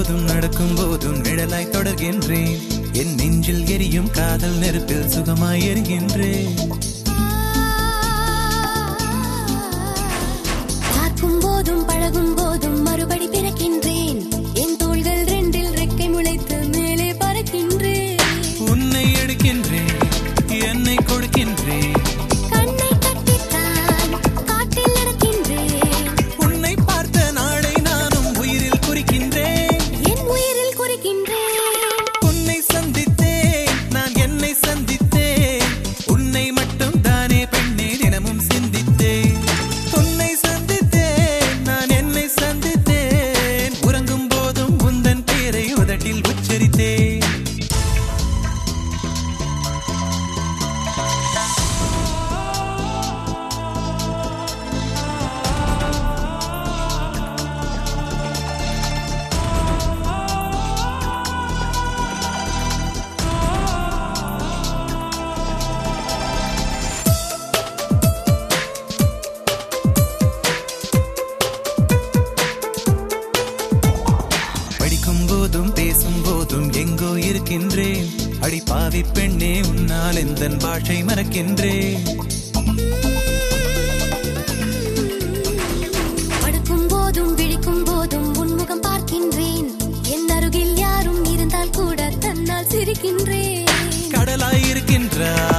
போதும் நடக்கும் போதும் நிழலாய் தொடர்கின்றேன் என் நெஞ்சில் எரியும் காதல் நெருப்பில் சுகமாய் எரிகின்றேன் பார்க்கும் போதும் பழகும் போதும் மறுபடி பிறக்கின்றேன் என் தோள்கள் ரெண்டில் ரெக்கை முளைத்து மேலே பறக்கின்றேன் உன்னை எடுக்கின்றேன் என்னை கொடுக்கின்றேன் கண்ணை கட்டித்தான் காட்டில் நடக்கின்றேன் உன்னை பார்த்த நாளை நானும் உயிரில் குறிக்கின்றேன் என் உயிரில் குறிக்கின்றேன் உன்னை சந்தித்தேன் நான் என்னை சந்தித்தேன் உன்னை மட்டும் தானே பெண்ணே தினமும் சிந்தித்தேன் உன்னை சந்தித்தேன் நான் என்னை சந்தித்தேன் உறங்கும் போதும் உந்தன் பேரை உதட்டில் உச்சரித்தேன் படிக்கும் போதும் பேசும் போதும் எங்கோ இருக்கின்றேன் அடி பாவி பெண்ணே உன்னால் எந்த பாஷை மறக்கின்றேன் படுக்கும் போதும் விழிக்கும் போதும் உன்முகம் பார்க்கின்றேன் என் அருகில் யாரும் இருந்தால் கூட தன்னால் சிரிக்கின்றேன் கடலாய் இருக்கின்றாய்